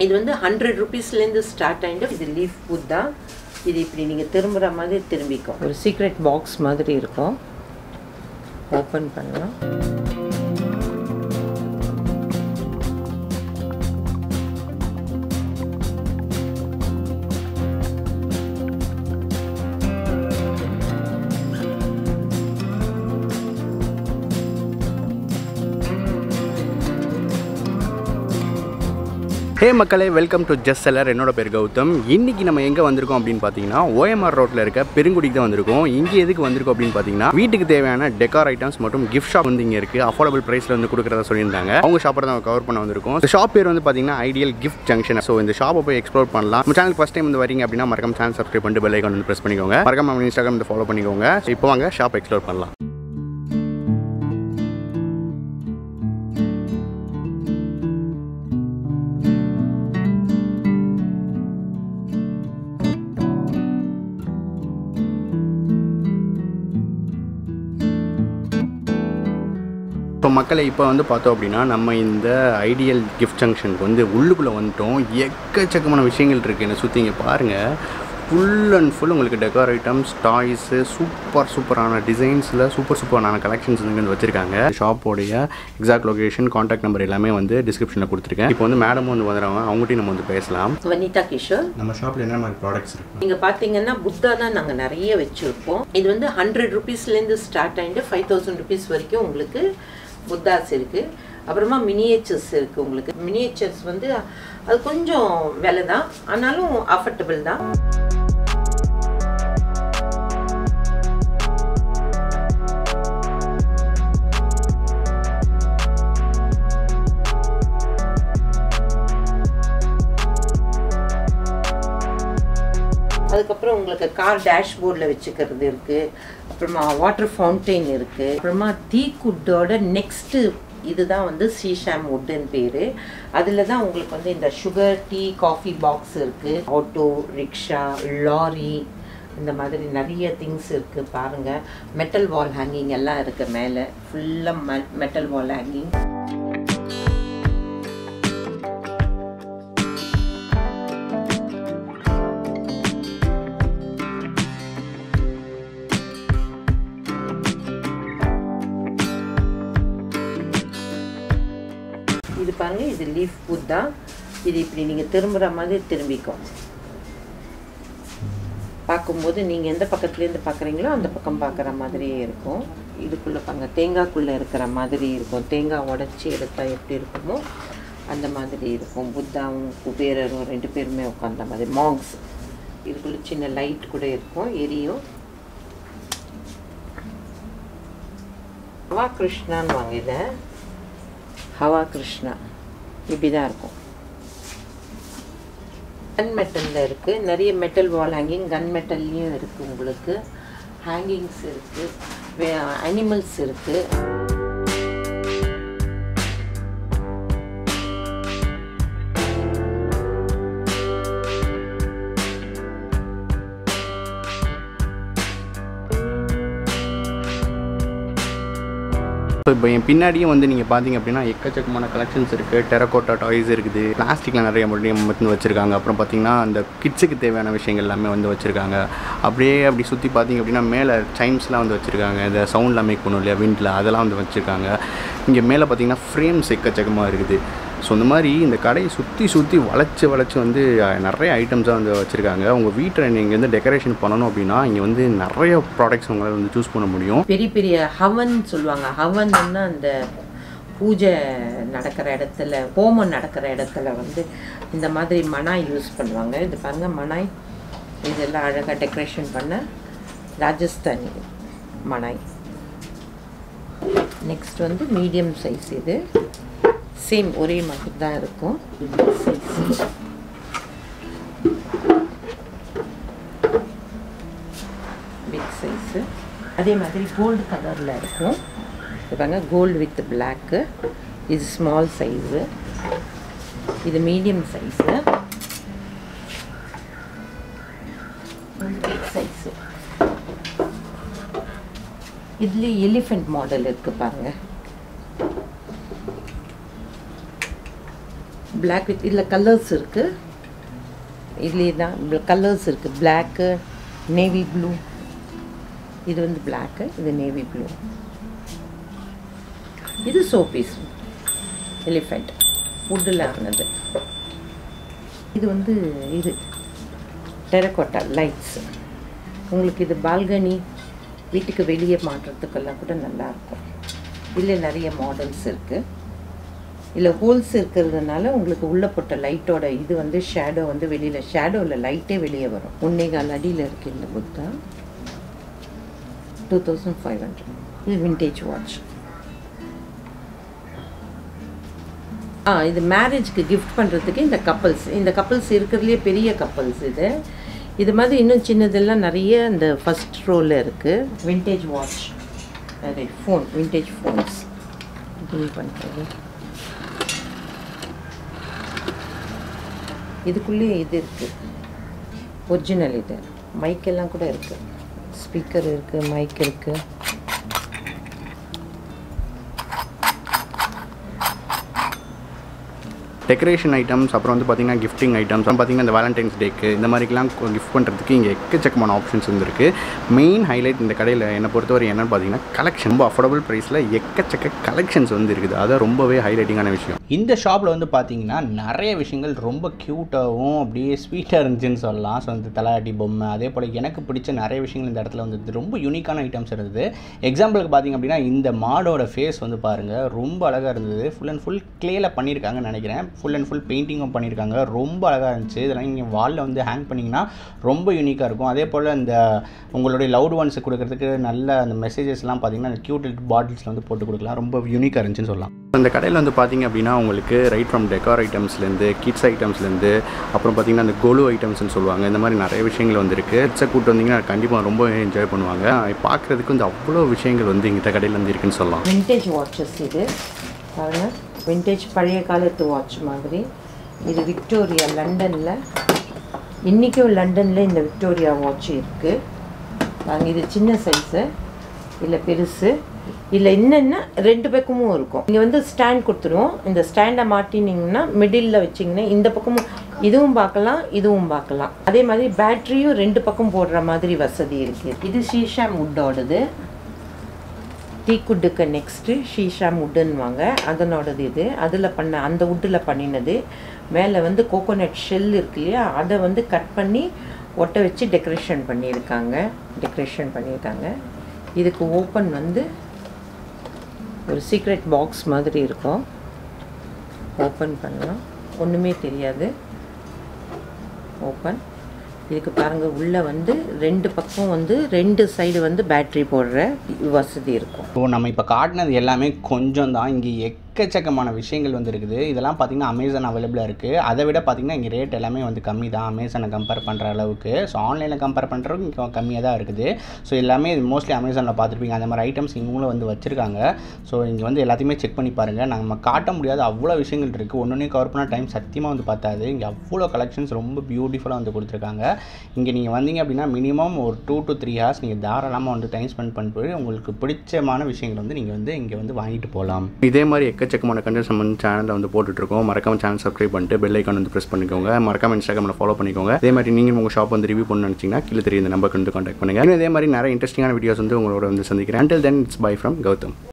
இது வந்து ஹண்ட்ரட் ருபீஸ்லேருந்து ஸ்டார்ட் ஆகிட்டு இது லீஃப் புத்தா இது இப்படி நீங்கள் திரும்புகிற மாதிரி திரும்பிக்கும் ஒரு சீக்ரெட் பாக்ஸ் மாதிரி இருக்கும் ஓப்பன் பண்ணலாம் ஹே மக்களே வெல்கம் டு ஜஸ்ட் செல்லர் என்னோட பேர் கௌதம் இன்னைக்கு நம்ம எங்கே வந்திருக்கோம் அப்படின்னு பார்த்தீங்கன்னா ஓஎம்ஆர் ரோட்டில் இருக்க பெருங்குடிக்கு தான் வந்திருக்கோம் இங்கே எதுக்கு வந்திருக்கோம் அப்படின்னு பார்த்தீங்கன்னா வீட்டுக்கு தேவையான டெக்கார் ஐட்டம்ஸ் மற்றும் கிஃப்ட் ஷாப் வந்து இங்கே இருக்குது அஃபோர்டபுள் ப்ரைஸில் வந்து கொடுக்குறதா சொல்லியிருந்தாங்க அவங்க ஷாப்பை தான் கவர் பண்ண வந்திருக்கோம் இந்த ஷாப் பேர் வந்து பார்த்தீங்கன்னா ஐடியல் கிஃப்ட் ஜங்ஷன் ஸோ இந்த ஷாப்பை போய் எக்ஸ்ப்ளோர் பண்ணலாம் நம்ம சேனல் ஃபஸ்ட் டைம் வந்து வரீங்க அப்படின்னா மறக்காம சேனல் சப்ஸ்கிரைப் பண்ணிட்டு பெல் ஐக்கான் வந்து ப்ரெஸ் பண்ணிக்கோங்க மறக்காம நம்ம இன்ஸ்டாகிராம் வந்து ஃபாலோ பண்ணிக்கோங்க இப்போ வாங்க ஷாப் எக்ஸ்ப்ளோர் பண்ணலாம் இப்போ மக்களை இப்போ வந்து பார்த்தோம் அப்படின்னா நம்ம இந்த ஐடியல் கிஃப்ட் ஜங்ஷனுக்கு வந்து உள்ளுக்குள்ளே வந்துட்டோம் எக்கச்சக்கமான விஷயங்கள் இருக்குது என்னை சுற்றி இங்கே பாருங்கள் ஃபுல் அண்ட் ஃபுல் உங்களுக்கு டெக்கார் ஐட்டம்ஸ் டாய்ஸு சூப்பர் சூப்பரான டிசைன்ஸில் சூப்பர் சூப்பரான கலெக்ஷன்ஸ் வந்து இங்கே வச்சுருக்காங்க ஷாப்போடைய எக்ஸாக்ட் லொகேஷன் காண்டாக்ட் நம்பர் எல்லாமே வந்து டிஸ்கிரிப்ஷனில் கொடுத்துருக்கேன் இப்போ வந்து மேடம் வந்து வந்துடுறாங்க அவங்ககிட்டயும் நம்ம வந்து பேசலாம் வனிதா கிஷோர் நம்ம ஷாப்பில் என்ன மாதிரி ப்ராடக்ட்ஸ் இருக்குது நீங்கள் பார்த்தீங்கன்னா புத்தா தான் நாங்கள் நிறைய வச்சுருப்போம் இது வந்து ஹண்ட்ரட் ருபீஸ்லேருந்து ஸ்டார்ட் ஆகிட்டு ஃபைவ் தௌசண்ட் ருபீஸ் வரைக்கும் உங்களுக்கு புத்தாஸ் இருக்குது அப்புறமா மினியேச்சர்ஸ் இருக்குது உங்களுக்கு மினியேச்சர்ஸ் வந்து அது கொஞ்சம் விலை தான் ஆனாலும் அஃபர்டபுள் தான் அதுக்கப்புறம் உங்களுக்கு கார் டேஷ்போர்டில் வச்சுக்கிறது இருக்குது அப்புறமா வாட்டர் ஃபவுண்டெயின் இருக்குது அப்புறமா தீக்குட்டோட நெக்ஸ்ட்டு இதுதான் வந்து சீஷாம் வுட்டுன்னு பேர் அதில் தான் உங்களுக்கு வந்து இந்த சுகர் டீ காஃபி பாக்ஸ் இருக்குது ஆட்டோ ரிக்ஷா லாரி இந்த மாதிரி நிறைய திங்ஸ் இருக்குது பாருங்கள் மெட்டல் வால் ஹேங்கிங் எல்லாம் இருக்குது மேலே ஃபுல்லாக மெட்டல் வால் ஹேங்கிங் இது பாருங்க இது லீஃப் ஃபுட் தான் இது இப்படி நீங்கள் திரும்புகிற மாதிரி திரும்பிக்கும் பார்க்கும்போது நீங்கள் எந்த பக்கத்துலேருந்து பார்க்குறீங்களோ அந்த பக்கம் பார்க்குற மாதிரியே இருக்கும் இதுக்குள்ளே பாருங்க தேங்காய்க்குள்ளே இருக்கிற மாதிரி இருக்கும் தேங்காய் உடச்சி எடுத்தால் எப்படி இருக்குமோ அந்த மாதிரி இருக்கும் புத்தாவும் குபேரரும் ரெண்டு பேருமே உட்காந்த மாதிரி மாங்ஸ் இதுக்குள்ளே சின்ன லைட் கூட இருக்கும் எரியும் ஹவா கிருஷ்ணான்னு வாங்க இதை ஹவா கிருஷ்ணா இப்படி தான் இருக்கும் கன் மெட்டலில் இருக்குது நிறைய மெட்டல் வால் ஹேங்கிங் கன் மெட்டல்லையும் இருக்குது உங்களுக்கு ஹேங்கிங்ஸ் இருக்குது அனிமல்ஸ் இருக்குது ஸோ இப்போ என் பின்னாடியும் வந்து நீங்கள் பார்த்தீங்க அப்படின்னா எக்கச்சக்கமான கலெக்ஷன்ஸ் இருக்குது டெரக்கோட்டா டாய்ஸ் இருக்குது பிளாஸ்டிக்கில் நிறைய முடியும் வந்து வச்சுருக்காங்க அப்புறம் பார்த்தீங்கன்னா அந்த கிட்ஸுக்கு தேவையான விஷயங்கள் எல்லாமே வந்து வச்சுருக்காங்க அப்படியே அப்படி சுற்றி பார்த்தீங்க அப்படின்னா மேலே சைம்ஸ்லாம் வந்து வச்சுருக்காங்க இந்த சவுண்ட்லாம் மேக் பண்ணும் இல்லையா விண்டில் அதெல்லாம் வந்து வச்சுருக்காங்க இங்கே மேலே பார்த்தீங்கன்னா ஃப்ரேம்ஸ் எக்கச்சக்கமாக இருக்குது ஸோ இந்த மாதிரி இந்த கடையை சுற்றி சுற்றி வளைச்சி வளைச்சி வந்து அஹ், நிறைய ஐட்டம்ஸாக வந்து வச்சுருக்காங்க உங்கள் வீட்டில் நீங்கள் வந்து டெக்கரேஷன் பண்ணணும் அப்படின்னா இங்கே வந்து நிறைய ப்ராடக்ட்ஸ் உங்களால் வந்து சூஸ் பண்ண முடியும் பெரிய பெரிய ஹவன் சொல்லுவாங்க ஹவன்னா அந்த பூஜை நடக்கிற இடத்துல ஹோமம் நடக்கிற இடத்துல வந்து இந்த மாதிரி மனாய் யூஸ் பண்ணுவாங்க இது பாருங்க மனாய் இதெல்லாம் அழகாக டெக்கரேஷன் பண்ண ராஜஸ்தானி மனாய் நெக்ஸ்ட் வந்து மீடியம் சைஸ் இது சேம் ஒரே மாதிரி தான் இருக்கும் சைஸ் பிக் சைஸு அதே மாதிரி கோல்டு கலரில் இருக்கும் இது பாருங்க கோல்டு வித் பிளாக்கு இது ஸ்மால் சைஸு இது மீடியம் சைஸு பிக் சைஸு இதுலேயே எலிஃபெண்ட் மாடல் இருக்குது பாருங்க பிளாக் வித் இதில் கலர்ஸ் இருக்குது இதுலேயே தான் கலர்ஸ் இருக்குது பிளாக்கு நேவி ப்ளூ இது வந்து பிளாக்கு இது நேவி ப்ளூ இது சோபீஸ் எலிஃபெண்ட் வுட்டில் ஆனது இது வந்து இது டெரக்கோட்டா லைட்ஸ் உங்களுக்கு இது பால்கனி வீட்டுக்கு வெளியே மாட்டுறதுக்கெல்லாம் கூட நல்லாயிருக்கும் இதில் நிறைய மாடல்ஸ் இருக்குது இதில் ஹோல்ஸ் இருக்கிறதுனால உங்களுக்கு உள்ளே போட்ட லைட்டோட இது வந்து ஷேடோ வந்து வெளியில் ஷேடோவில் லைட்டே வெளியே வரும் ஒன்னே கால் அடியில் இருக்குது இந்த Buddha two thousand five hundred இது விண்டேஜ் வாட்ச் ஆ இது மேரேஜ்க்கு கிஃப்ட் பண்ணுறதுக்கு இந்த கப்பல்ஸ் இந்த கப்பல்ஸ் இருக்கிறதுலே பெரிய கப்பல்ஸ் இது இது மாதிரி இன்னும் சின்னதெல்லாம் நிறைய இந்த ஃபஸ்ட் ரோவில் இருக்குது விண்டேஜ் வாட்ச் நிறைய ஃபோன் விண்டேஜ் ஃபோன்ஸ் டீல் பண்ணுறது இதுக்குள்ளேயே இது இருக்குது ஒரிஜினல் இது மைக்கெல்லாம் கூட இருக்குது ஸ்பீக்கர் இருக்குது மைக் இருக்குது டெக்கரேஷன் ஐட்டம்ஸ் அப்புறம் வந்து பார்த்தீங்கன்னா கிஃப்டிங் ஐட்டம்ஸ் அப்புறம் பார்த்தீங்கன்னா இந்த வேலண்டைன்ஸ் டேக்கு இந்த மாதிரிக்கெலாம் கிஃப்ட் பண்ணுறதுக்கு இங்கே எக்கச்சக்கமான ஆப்ஷன்ஸ் வந்துருக்கு மெயின் ஹைலைட் இந்த கடையில் என்னை பொறுத்தவரை என்னென்னு பார்த்தீங்கன்னா கலெக்ஷன் ரொம்ப அஃபோர்டபுள் ப்ரைஸில் எக்கச்சக்க கலெக்ஷன்ஸ் வந்து இருக்குது அதான் ரொம்பவே ஹைலைட்டிங்கான விஷயம் இந்த ஷாப்பில் வந்து பார்த்தீங்கன்னா நிறைய விஷயங்கள் ரொம்ப க்யூட்டாகவும் அப்படியே ஸ்வீட்டாக இருந்துச்சுன்னு சொல்லலாம் ஸோ அந்த தலையாட்டி பொம்மை அதே போல் எனக்கு பிடிச்ச நிறைய விஷயங்கள் இந்த இடத்துல வந்து ரொம்ப யூனிக்கான ஐட்டம்ஸ் இருந்தது எக்ஸாம்பிளுக்கு பார்த்தீங்க அப்படின்னா இந்த மாடோட ஃபேஸ் வந்து பாருங்கள் ரொம்ப அழகாக இருந்தது ஃபுல் அண்ட் ஃபுல் க்ளேயில் பண்ணியிருக்காங்கன்னு நினைக்கிறேன் ஃபுல் அண்ட் ஃபுல் பெயிண்டிங்கும் பண்ணியிருக்காங்க ரொம்ப அழகாக இருந்துச்சு இதெல்லாம் நீங்கள் வாலில் வந்து ஹேங் பண்ணிங்கன்னா ரொம்ப யூனிக்காக இருக்கும் அதே போல் இந்த உங்களுடைய லவுட் ஒன்ஸுக்கு கொடுக்கறதுக்கு நல்ல அந்த மெசேஜஸ்லாம் பார்த்தீங்கன்னா அந்த க்யூட் பாட்டில்ஸில் வந்து போட்டு கொடுக்கலாம் ரொம்ப யூனிக்காக இருந்துச்சுன்னு சொல்லலாம் இந்த கடையில் வந்து பார்த்தீங்க அப்படின்னா உங்களுக்கு ரைட் ஃப்ரம் டெக்கார் ஐட்டம்ஸ்லேருந்து கிட்ஸ் ஐட்டம்ஸ்லேருந்து அப்புறம் பார்த்தீங்கன்னா அந்த கோலு ஐட்டம்ஸ்னு சொல்லுவாங்க இந்த மாதிரி நிறைய விஷயங்கள் வந்துருக்கு கிட்ஸை கூட்டு வந்தீங்கன்னா கண்டிப்பாக ரொம்ப என்ஜாய் பண்ணுவாங்க பார்க்குறதுக்கு வந்து அவ்வளோ விஷயங்கள் வந்து இந்த கடையில் வந்து இருக்குன்னு சொல்லலாம் விண்டேஜ் வாட்சஸ் இது பாருங்க விண்டேஜ் பழைய காலத்து வாட்ச் மாதிரி இது விக்டோரியா லண்டனில் இன்றைக்கும் லண்டனில் இந்த விக்டோரியா வாட்ச் இருக்குது பாருங்க இது சின்ன சைஸு இல்லை பெருசு இல்லை என்னென்ன ரெண்டு பக்கமும் இருக்கும் இங்கே வந்து ஸ்டாண்ட் கொடுத்துருவோம் இந்த ஸ்டாண்டை மாட்டினீங்கன்னா மிடில் வச்சிங்கன்னா இந்த பக்கமும் இதுவும் பார்க்கலாம் இதுவும் பார்க்கலாம் அதே மாதிரி பேட்டரியும் ரெண்டு பக்கம் போடுற மாதிரி வசதி இருக்குது இது ஷீஷா முட்டோடது டீக்குட்டுக்கு நெக்ஸ்ட்டு ஷீஷா வுட்டுன்னுவாங்க அதனோடது இது அதில் பண்ண அந்த வுட்டில் பண்ணினது மேலே வந்து கோகோனட் ஷெல் இருக்கு இல்லையா அதை வந்து கட் பண்ணி ஒட்ட வச்சு டெக்கரேஷன் பண்ணியிருக்காங்க டெக்கரேஷன் பண்ணியிருக்காங்க இதுக்கு ஓப்பன் வந்து ஒரு சீக்ரெட் பாக்ஸ் மாதிரி இருக்கும் ஓப்பன் பண்ணலாம் ஒன்றுமே தெரியாது ஓப்பன் இதுக்கு பாருங்கள் உள்ளே வந்து ரெண்டு பக்கம் வந்து ரெண்டு சைடு வந்து பேட்ரி போடுற வசதி இருக்கும் ஸோ நம்ம இப்போ காட்டினது எல்லாமே கொஞ்சம் தான் இங்கே எக்கச்சக்கமான விஷயங்கள் வந்து இருக்குது இதெல்லாம் பார்த்திங்கன்னா அமேசான் அவைலபிளாக இருக்குது அதை விட பார்த்திங்கன்னா இங்கே ரேட் எல்லாமே வந்து கம்மி தான் அமேசானை கம்பேர் பண்ணுற அளவுக்கு ஸோ ஆன்லைனில் கம்பேர் பண்ணுறதுக்கு இங்கே கம்மியாக தான் இருக்குது ஸோ எல்லாமே மோஸ்ட்லி அமேசானில் பார்த்துருப்பீங்க அந்த மாதிரி ஐட்டம்ஸ் இவங்களும் வந்து வச்சுருக்காங்க ஸோ இங்கே வந்து எல்லாத்தையுமே செக் பண்ணி பாருங்கள் நம்ம காட்ட முடியாத அவ்வளோ விஷயங்கள் இருக்குது ஒன்று கவர் பண்ண டைம் சத்தியமாக வந்து பார்த்தாது இங்கே அவ்வளோ கலெக்ஷன்ஸ் ரொம்ப பியூட்டிஃபுல்லாக வந்து கொடுத்துருக்காங்க இங்கே நீங்கள் வந்தீங்க அப்படின்னா மினிமம் ஒரு டூ டு த்ரீ ஹவர்ஸ் நீங்கள் தாராளமாக வந்து டைம் ஸ்பெண்ட் பண்ணிட்டு உங்களுக்கு பிடிச்சமான விஷயங்கள் வந்து நீங்கள் வந்து இங்கே வந்து வாங்கிட்டு போகலாம் இதே மாதிரி எக்கச்சக்கமான கண்டென்ட்ஸ் நம்ம வந்து சேனலில் வந்து போட்டுட்ருக்கோம் மறக்காம சேனல் சப்ஸ்கிரைப் பண்ணிட்டு பெல் ஐக்கான் வந்து ப்ரெஸ் பண்ணிக்கோங்க மறக்காம இன்ஸ்டாகிராமில் ஃபாலோ பண்ணிக்கோங்க இதே மாதிரி நீங்கள் உங்கள் ஷாப் வந்து ரிவ்யூ பண்ணணும்னு நினச்சிங்கன்னா கீழே தெரிய இந்த நம்பருக்கு வந்து கான்டாக்ட் பண்ணுங்கள் இன்னும் இதே மாதிரி நிறைய இன்ட்ரெஸ்டிங்கான வீடியோஸ் வந்து உங்களோட வந்து சந்திக்கிறேன் until then it's bye from Gautham